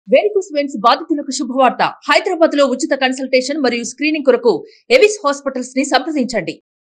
varicose veins బాధితులకు శుభవార్త హైదరాబాద్ లో ఉచిత కన్సల్టేషన్ మరియు స్క్రీనింగ్ కొరకు ఎవిస్ హాస్పిటల్స్ ని సంప్రదించండి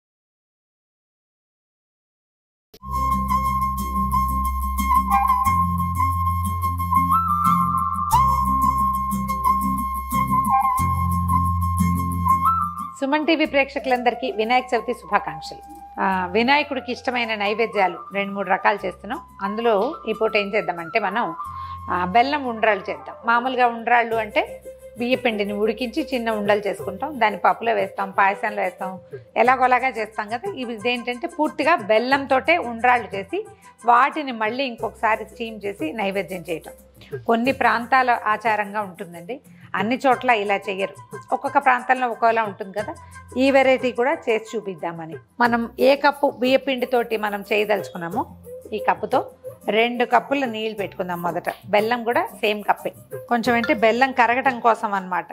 సుమన్ టీవీ ప్రేక్షకులందరికీ వినాయక చవితి శుభాకాంక్షలు ఆ, వినాయకుడికి ఇష్టమైన నైవేద్యాలు రెండు మూడు రకాలు చేస్తున్నాం అందులో ఈ పూట ఏం చేద్దామంటే మనం ఆ, బెల్లం ఉండ్రాళ్ళు చేద్దాం మామూలుగా ఉండ్రాళ్ళు అంటే బియ్య పిండిని ఉడికించి చిన్న ఉండలు చేసుకుంటాం దాన్ని పప్పులో వేస్తాం పాయసంలో వేస్తాం ఎలాగోలాగా చేస్తాం కదా ఇవి ఇదేంటంటే పూర్తిగా బెల్లంతోటే ఉండ్రాళ్ళు చేసి వాటిని మళ్ళీ ఇంకొకసారి స్టీమ్ చేసి నైవేద్యం చేయటం కొన్ని ప్రాంతాల ఆచారంగా ఉంటుందండి అన్ని చోట్ల ఇలా చెయ్యరు ఒక్కొక్క ప్రాంతంలో ఒక్కోలా ఉంటుంది కదా ఈ వెరైటీ కూడా చేసి చూపిద్దామని మనం ఏ కప్పు బియ్య పిండితోటి మనం చేయదలుచుకున్నామో ఈ కప్పుతో రెండు కప్పుల నీళ్ళు పెట్టుకుందాం మొదట బెల్లం కూడా సేమ్ కప్పే కొంచెం అంటే బెల్లం కరగటం కోసం అన్నమాట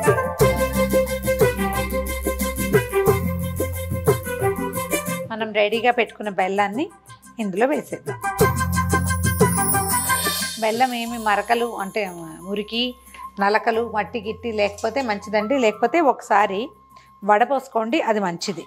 మనం రెడీగా పెట్టుకున్న బెల్లాన్ని ఇందులో వేసేద్దాం బెల్లం ఏమి మరకలు అంటే మురికి నలకలు మట్టి గిట్టి లేకపోతే మంచిదండి లేకపోతే ఒకసారి వడపోసుకోండి అది మంచిది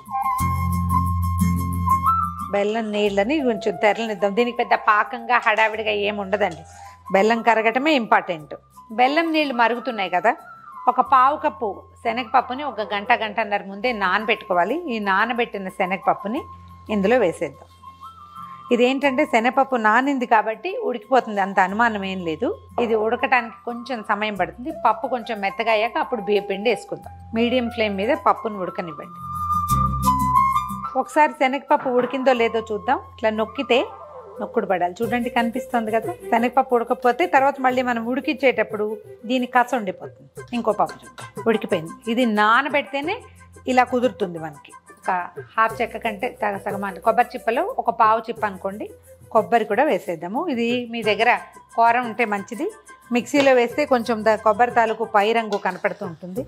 బెల్లం నీళ్ళని కొంచెం తెరలనిద్దాం దీనికి పెద్ద పాకంగా హడావిడిగా ఏమి ఉండదండి బెల్లం కరగటమే ఇంపార్టెంట్ బెల్లం నీళ్ళు మరుగుతున్నాయి కదా ఒక పావు కప్పు శనగపప్పుని ఒక గంట గంటన్నర ముందే నానబెట్టుకోవాలి ఈ నానబెట్టిన శనగపప్పుని ఇందులో వేసేద్దాం ఇదేంటంటే శనగపప్పు నానింది కాబట్టి ఉడికిపోతుంది అంత అనుమానం ఏం లేదు ఇది ఉడకటానికి కొంచెం సమయం పడుతుంది పప్పు కొంచెం మెత్తగా అయ్యాక అప్పుడు బియ్య పిండి వేసుకుందాం మీడియం ఫ్లేమ్ మీద పప్పును ఉడకనివ్వండి ఒకసారి శనగపప్పు ఉడికిందో లేదో చూద్దాం ఇట్లా నొక్కితే నొక్కుడు పడాలి చూడండి కనిపిస్తుంది కదా శనగపప్పు ఉడకపోతే తర్వాత మళ్ళీ మనం ఉడికించేటప్పుడు దీని కస ఉండిపోతుంది ఇంకో పప్పు చూద్దాం ఉడికిపోయింది ఇది నానబెడితేనే ఇలా కుదురుతుంది మనకి ఒక హాఫ్ చెక్క కంటే సగ సగం అంటే కొబ్బరి చిప్పలో ఒక పావు చిప్ప అనుకోండి కొబ్బరి కూడా వేసేద్దాము ఇది మీ దగ్గర కూర ఉంటే మంచిది మిక్సీలో వేస్తే కొంచెం ద కొబ్బరి తాలూకు పై రంగు కనపడుతూ ఉంటుంది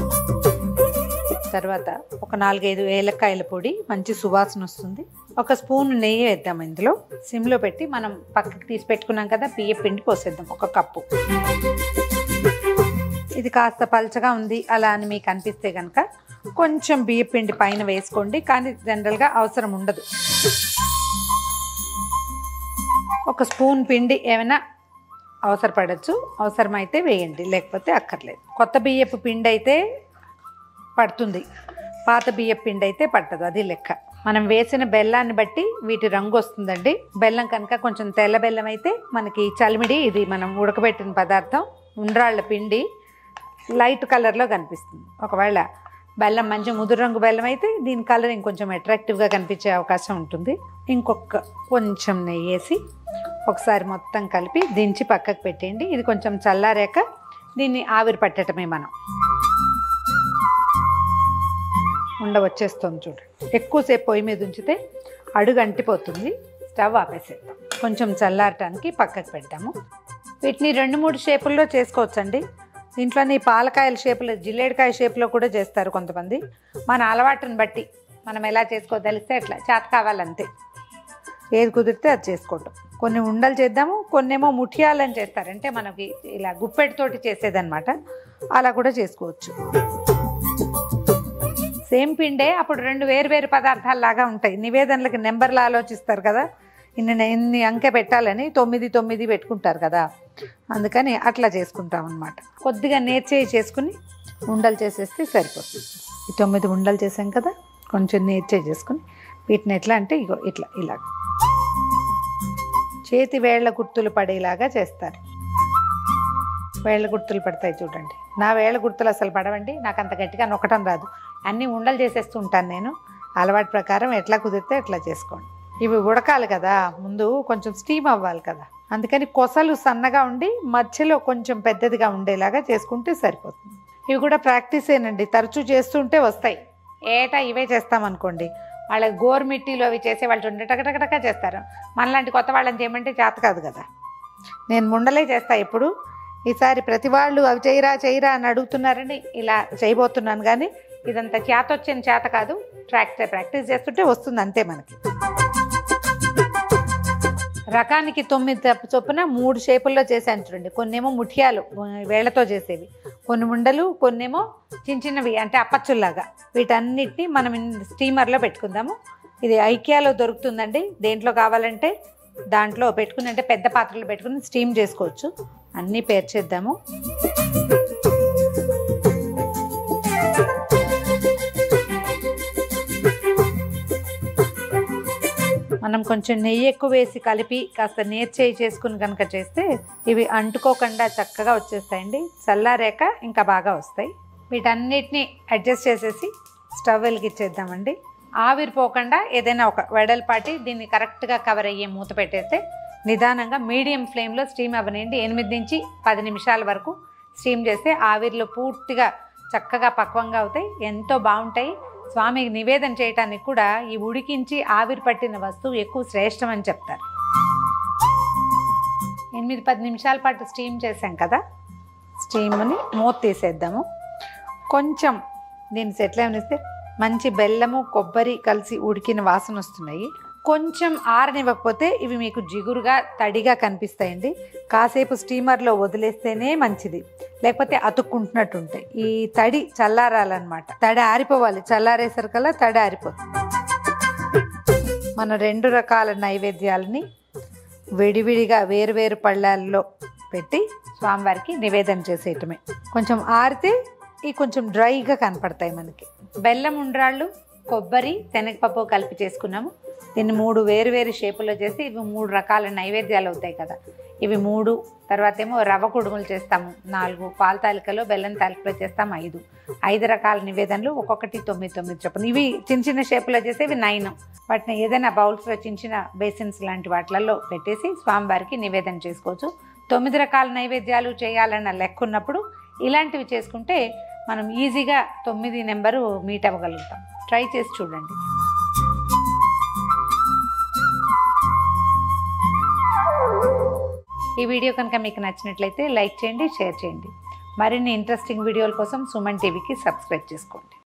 తర్వాత ఒక నాలుగైదు ఏలక్కాయల పొడి మంచి సువాసన వస్తుంది ఒక స్పూన్ నెయ్యి వేద్దాం ఇందులో సిమ్లో పెట్టి మనం పక్కకి తీసి పెట్టుకున్నాం కదా బియ్య పిండి పోసేద్దాం ఒక కప్పు ఇది కాస్త పలచగా ఉంది అలా అని మీకు అనిపిస్తే కనుక కొంచెం బియ్య పిండి పైన వేసుకోండి కానీ జనరల్గా అవసరం ఉండదు ఒక స్పూన్ పిండి ఏమైనా అవసరపడచ్చు అవసరమైతే వేయండి లేకపోతే అక్కర్లేదు కొత్త బియ్యపు పిండి అయితే పడుతుంది పాత బియ్యపు పిండి అయితే పట్టదు అది లెక్క మనం వేసిన బెల్లాన్ని బట్టి వీటి రంగు వస్తుందండి బెల్లం కనుక కొంచెం తెల్ల బెల్లం అయితే మనకి చలిమిడి ఇది మనం ఉడకబెట్టిన పదార్థం ఉండ్రాళ్ళ పిండి లైట్ కలర్లో కనిపిస్తుంది ఒకవేళ బెల్లం మంచి ముదురు రంగు బెల్లం అయితే దీని కలర్ ఇంకొంచెం అట్రాక్టివ్గా కనిపించే అవకాశం ఉంటుంది ఇంకొక కొంచెం నెయ్యి వేసి ఒకసారి మొత్తం కలిపి దించి పక్కకు పెట్టేయండి ఇది కొంచెం చల్లారాక దీన్ని ఆవిరి పట్టడమే మనం ఉండ వచ్చేస్తుంది చూడండి ఎక్కువసేపు పొయ్యి మీద ఉంచితే అడుగు అంటిపోతుంది స్టవ్ ఆపేసేద్దాం కొంచెం చల్లారటానికి పక్కకు పెడతాము వీటిని రెండు మూడు షేపుల్లో చేసుకోవచ్చండి దీంట్లోని పాలకాయల షేపులో జిల్లేడికాయ షేప్లో కూడా చేస్తారు కొంతమంది మన అలవాటుని బట్టి మనం ఎలా చేసుకోదలిస్తే అట్లా చేత కావాలంతే ఏది కుదిరితే అది చేసుకోవటం కొన్ని ఉండలు చేద్దాము కొన్నేమో ముఠియాలని చేస్తారు అంటే మనకి ఇలా గుప్పెటితోటి చేసేదన్నమాట అలా కూడా చేసుకోవచ్చు సేమ్ పిండే అప్పుడు రెండు వేరు వేరు పదార్థాలు లాగా ఉంటాయి నివేదనలకు నెంబర్లు ఆలోచిస్తారు కదా ఇన్ని ఇన్ని అంకె పెట్టాలని తొమ్మిది తొమ్మిది పెట్టుకుంటారు కదా అందుకని అట్లా చేసుకుంటాం అనమాట కొద్దిగా నేర్చేయి చేసుకుని ఉండలు చేసేస్తే సరిపోతుంది ఈ తొమ్మిది ఉండలు చేసాం కదా కొంచెం నేర్చేయి చేసుకుని వీటిని ఎట్లా అంటే ఇగో ఇట్లా ఇలా చేతి వేళ్ల గుర్తులు పడేలాగా చేస్తారు వేళ్ల గుర్తులు పడతాయి చూడండి నా వేళ్ల గుర్తులు అసలు పడవండి నాకు అంత గట్టిగా నొక్కటం రాదు అన్నీ ఉండలు చేసేస్తూ ఉంటాను నేను అలవాటు ప్రకారం ఎట్లా కుదిరితే ఎట్లా చేసుకోండి ఇవి ఉడకాలి కదా ముందు కొంచెం స్టీమ్ అవ్వాలి కదా అందుకని కొసలు సన్నగా ఉండి మధ్యలో కొంచెం పెద్దదిగా ఉండేలాగా చేసుకుంటే సరిపోతుంది ఇవి కూడా ప్రాక్టీసేనండి తరచూ చేస్తుంటే వస్తాయి ఏటా ఇవే చేస్తామనుకోండి వాళ్ళకి గోరుమిట్టిలో అవి చేసే వాళ్ళు చూడండి టకటకటక చేస్తారు మనలాంటి కొత్త వాళ్ళని చేయమంటే చేత కాదు కదా నేను ముండలే చేస్తా ఎప్పుడు ఈసారి ప్రతి వాళ్ళు అవి చేయరా చేయరా అని అడుగుతున్నారని ఇలా చేయబోతున్నాను కానీ ఇదంతా చేత వచ్చిన చేత కాదు ప్రాక్టీస్ ప్రాక్టీస్ చేస్తుంటే వస్తుంది అంతే మనకి రకానికి తొమ్మిది తప్ప చొప్పున మూడు షేపుల్లో చేశాను చూడండి కొన్నేమో ముఠియాలు వేళ్లతో చేసేవి కొన్ని ఉండలు కొన్నేమో చిన్న చిన్నవి అంటే అప్పచ్చుల్లాగా వీటన్నిటిని మనం ఇన్- స్టీమర్లో పెట్టుకుందాము ఇది ఐకియాలో దొరుకుతుందండి దేంట్లో కావాలంటే దాంట్లో పెట్టుకుని అంటే పెద్ద పాత్రలో పెట్టుకుని స్టీమ్ చేసుకోవచ్చు అన్నీ పేర్చేద్దాము మనం కొంచెం నెయ్యి ఎక్కువ వేసి కలిపి కాస్త నేర్చేయి చేసుకుని కనుక చేస్తే ఇవి అంటుకోకుండా చక్కగా వచ్చేస్తాయండి చల్లారాక ఇంకా బాగా వస్తాయి వీటన్నిటిని అడ్జస్ట్ చేసేసి స్టవ్ వెలిగించేద్దామండి ఆవిరిపోకుండా ఏదైనా ఒక వెడల్పాటి దీన్ని కరెక్ట్గా కవర్ అయ్యే మూత పెట్టేస్తే నిదానంగా మీడియం ఫ్లేమ్లో స్టీమ్ అవ్వనండి ఎనిమిది నుంచి పది నిమిషాల వరకు స్టీమ్ చేస్తే ఆవిరిలో పూర్తిగా చక్కగా పక్వంగా అవుతాయి ఎంతో బాగుంటాయి స్వామికి నివేదన చేయటానికి కూడా ఈ ఉడికించి ఆవిరి పట్టిన వస్తువు ఎక్కువ శ్రేష్టం అని చెప్తారు ఎనిమిది పది నిమిషాల పాటు స్టీమ్ చేసాం కదా స్టీమ్ని మూత తీసేద్దాము కొంచెం దీన్ని సెటిల్ ఏమనిస్తే మంచి బెల్లము కొబ్బరి కలిసి ఉడికిన వాసన వస్తున్నాయి కొంచెం ఆరనివ్వకపోతే ఇవి మీకు జిగురుగా తడిగా కనిపిస్తాయండి కాసేపు స్టీమర్లో వదిలేస్తేనే మంచిది లేకపోతే అతుక్కుంటున్నట్టు ఉంటాయి ఈ తడి చల్లారాలన్నమాట తడి ఆరిపోవాలి చల్లారేసరికల్లా తడి ఆరిపోతుంది మన రెండు రకాల నైవేద్యాలని విడివిడిగా వేరువేరు పళ్ళాల్లో పెట్టి స్వామివారికి నివేదన చేసేయటమే కొంచెం ఆరితే ఈ కొంచెం డ్రైగా కనపడతాయి మనకి బెల్లం ఉండ్రాళ్ళు కొబ్బరి శనగపప్పు కలిపి చేసుకున్నాము దీన్ని మూడు వేరు వేరు షేపులో చేసి ఇవి మూడు రకాల నైవేద్యాలు అవుతాయి కదా ఇవి మూడు తర్వాత ఏమో రవ్వ కుడుములు చేస్తాము నాలుగు పాల తాలికలో బెల్లం తాలికలో చేస్తాము ఐదు ఐదు రకాల నివేదనలు ఒక్కొక్కటి తొమ్మిది తొమ్మిది చొప్పున ఇవి చిన్న చిన్న షేపులో చేసి ఇవి నైన్ వాటిని ఏదైనా బౌల్స్లో చిన్న చిన్న బేసిన్స్ లాంటి వాటిలలో పెట్టేసి స్వామివారికి నివేదన చేసుకోవచ్చు తొమ్మిది రకాల నైవేద్యాలు చేయాలన్న లెక్క ఉన్నప్పుడు ఇలాంటివి చేసుకుంటే మనం ఈజీగా తొమ్మిది నెంబరు మీట్ అవ్వగలుగుతాం ట్రై చేసి చూడండి ఈ వీడియో కనుక మీకు నచ్చినట్లయితే లైక్ చేయండి షేర్ చేయండి మరిన్ని ఇంట్రెస్టింగ్ వీడియోల కోసం సుమన్ టీవీకి సబ్స్క్రైబ్ చేసుకోండి